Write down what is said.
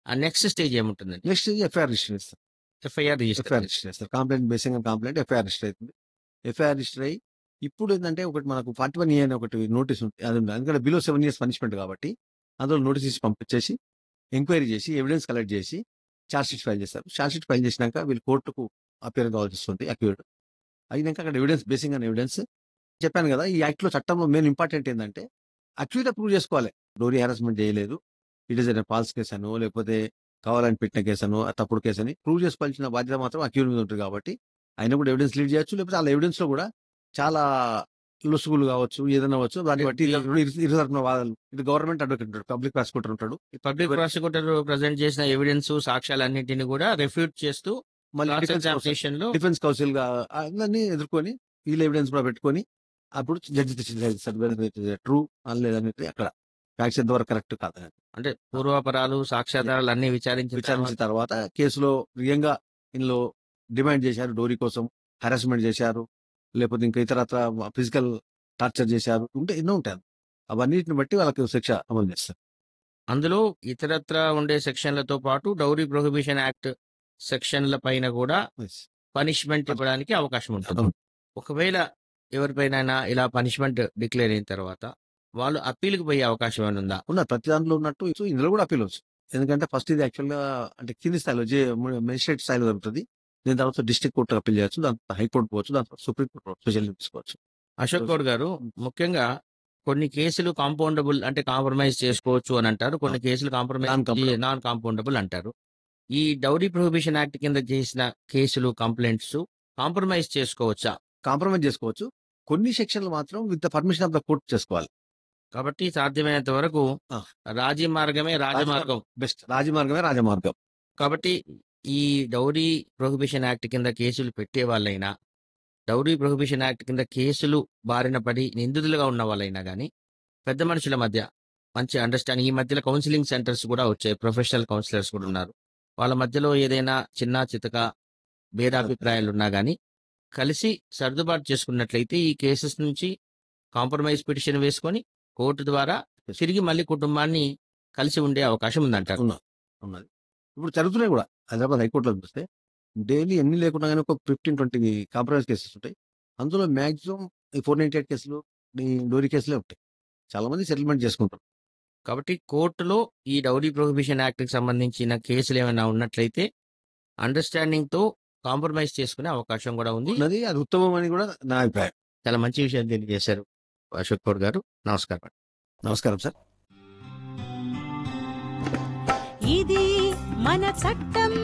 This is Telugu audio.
ఆ నెక్స్ట్ స్టేజ్ ఏముంటుందండి నెక్స్ట్ ఎఫ్ఐఆర్ రిజిస్టర్ చేస్తారు ఎఫ్ఐఆర్ రిజిస్టర్ ఎఫ్ఐఆర్ రిజిస్టర్ చేస్తారు complaint basing complaint FIR register అవుతుంది ఎఫ్ఐఆర్ రిజిస్టర్ అయ్యి ఇప్పుడు ఏంటంటే ఒకటి మనకు ఫార్టీ వన్ ఇయర్ ఒకటి నోటీస్ ఉంటుంది అది ఉంది ఎందుకంటే బిలో సెవెన్ ఇయర్స్ పనిష్మెంట్ కాబట్టి అందులో నోటీస్ ఇచ్చి పంపించేసి ఎంక్వైరీ చేసి ఎవిడెన్స్ కలెక్ట్ చేసి ఛార్జ్ షీట్ ఫైల్ చేస్తారు ఛార్జ్ షీట్ ఫైల్ చేసినాక వీళ్ళు కోర్టుకు అపేర్ కావాల్సి వస్తుంది అక్యూర్డ్ అయినాక అక్కడ ఎవిడెన్స్ బేసింగ్ అని ఎవిడెన్స్ చెప్పాను కదా ఈ యాక్ట్లో చట్టంలో మెయిన్ ఇంపార్టెంట్ ఏంటంటే అక్యూర్ ప్రూవ్ చేసుకోవాలి డోరీ హారాస్మెంట్ చేయలేదు ఇట్ ఇస్ ఫాల్స్ కేసు అను లేకపోతే కావాలని పెట్టిన కేసు అను ఆ తప్పుడు కేసు అని ప్రూవ్ చేసుకోవాల్సిన బాధ్యత మాత్రం అక్యూర్ మీద ఉంటుంది కాబట్టి ఆయన కూడా ఎవిడెన్స్ లీడ్ చేయొచ్చు లేకపోతే వాళ్ళ ఎవిడెన్స్ లో కూడా చాలా లొసుగులు కావచ్చు ఏదైనా అవ్వచ్చు దాన్ని బట్టి ఇరు- ఇరు- ఇరు తరపున వాదాలు ఇది గవర్నమెంట్ అడ్వకేట్ ఉంటాడు పబ్లిక్ ప్రాసిక్యూటర్ ఉంటాడు పబ్లిక్ ప్రాసిక్యూటర్ ప్రజెంట్ చేసిన ఎవిడెన్స్ సాక్ష్యాలన్నింటినీ కూడా రిఫ్యూట్ చేస్తూ మళ్ళీ క్రాస్ డిఫెన్స్ కౌన్సిల్- ఎగ్జామినేషన్ లో డిఫెన్స్ కౌన్సిల్ గా అందరినీ ఎదుర్కొని వీళ్ళ ఎవిడెన్స్ కూడా పెట్టుకొని అప్పుడు జడ్జి ట్రూ లేదనేది అక్కడ ఫ్యాక్స్ ఎంతవరకు కరెక్ట్ కాదని అంటే పూర్వాపరాలు సాక్ష్యాధారాలు అన్ని విచారించిన విచారించిన తర్వాత తర్వాత కేసులో నిజంగా ఇందులో డిమాండ్ చేశారు డోరీ కోసం హరాస్మెంట్ చేశారు లేకపోతే ఇంకా ఇతరత్ర ఫిజికల్ టార్చర్ చేశారు ఉంటే ఎన్నో ఉంటాయి అవన్నిటిని బట్టి వాళ్ళకి శిక్ష అమలు చేస్తారు అందులో ఇతరత్ర ఉండే సెక్షన్లతో పాటు డౌరీ ప్రొహిబిషన్ యాక్ట్ సెక్షన్ల పైన కూడా Yes. పనిష్మెంట్ ఇవ్వడానికి అవకాశం ఉంటుంది అవును. ఒకవేళ ఎవరిపైన ఇలా పనిష్మెంట్ డిక్లేర్ అయిన తర్వాత వాళ్ళు అప్పీల్కి పోయే అవకాశం ఏమైనా ఉందా ఉన్న ప్రతి దాంట్లో ఉన్నట్టు సో ఇందులో కూడా అప్పీల్ వచ్చు ఎందుకంటే ఫస్ట్ ఇది యాక్చువల్ గా అంటే కింది స్థాయిలో జే మెజిస్ట్రేట్ స్థాయిలో జరుగుతుంది దీని తర్వాత డిస్ట్రిక్ట్ కోర్టు అప్పీల్ చేయొచ్చు దాని తర్వాత హైకోర్టు పోవచ్చు దాని తర్వాత సుప్రీం కోర్టు స్పెషల్ తీసుకోవచ్చు అశోక్ గౌడ్ గారు ముఖ్యంగా కొన్ని కేసులు కాంపౌండబుల్ అంటే కాంప్రమైజ్ చేసుకోవచ్చు అని అంటారు కొన్ని కేసులు కాంప్రమైజ్ Non-compromisable. నాన్ కాంపౌండబుల్ అంటారు ఈ డౌరీ ప్రొహిబిషన్ యాక్ట్ కింద చేసిన కేసులు కంప్లైంట్స్ కాంప్రమైజ్ చేసుకోవచ్చా కాంప్రమైజ్ చేసుకోవచ్చు కొన్ని సెక్షన్లు మాత్రం with permission of the court చేసుకోవాలి కాబట్టి సాధ్యమైనంత వరకు ఆ. రాజీ మార్గమే రాజమార్గం బెస్ట్ రాజమార్గమే రాజమార్గం కాబట్టి ఈ డౌరీ ప్రొహిబిషన్ యాక్ట్ కింద కేసులు పెట్టే వాళ్ళైనా డౌరీ ప్రొహిబిషన్ యాక్ట్ కింద కేసులు బారిన పడి నిందితులుగా ఉన్న వాళ్ళైనా కానీ పెద్ద మనుషుల మధ్య మంచి అండర్స్టాండింగ్ ఈ మధ్యలో కౌన్సిలింగ్ సెంటర్స్ కూడా వచ్చాయి ప్రొఫెషనల్ కౌన్సిలర్స్ కూడా ఉన్నారు వాళ్ళ మధ్యలో ఏదైనా చిన్న చితక భేదాభిప్రాయాలు ఉన్నా కానీ కలిసి సర్దుబాటు చేసుకున్నట్లయితే ఈ కేసెస్ నుంచి కాంప్రమైజ్ పిటిషన్ వేసుకొని కోర్టు ద్వారా తిరిగి మళ్ళీ కుటుంబాన్ని కలిసి ఉండే అవకాశం ఉందంటారు ఉన్నా- ఉన్నది ఇప్పుడు జరుగుతున్నాయి కూడా హైదరాబాద్ హైకోర్టులో చూస్తే డైలీ ఎన్ని లేకుండా కానీ ఒక ఫిఫ్టీన్ ట్వంటీ కాంప్రమైజ్ కేసెస్ ఉంటాయి అందులో మాక్సిమం ఈ ఫోర్ నైన్టీ ఎయిట్ కేసులు ఈ డోరీ కేసులే ఉంటాయి చాలా మంది సెటిల్మెంట్ చేసుకుంటారు కాబట్టి కోర్టులో ఈ డౌరీ ప్రొహిబిషన్ యాక్ట్ కి సంబంధించిన కేసులు ఏమైనా ఉన్నట్లయితే అండర్స్టాండింగ్ తో కాంప్రమైజ్ చేసుకునే అవకాశం కూడా ఉంది ఉన్నది అది ఉత్తమం అని కూడా నా అభిప్రాయం చాలా మంచి విషయం తెలియజేశారు అశోక్ గౌడ్ గారు నమస్కారం నమస్కారం సార్ ఇది మన చట్ట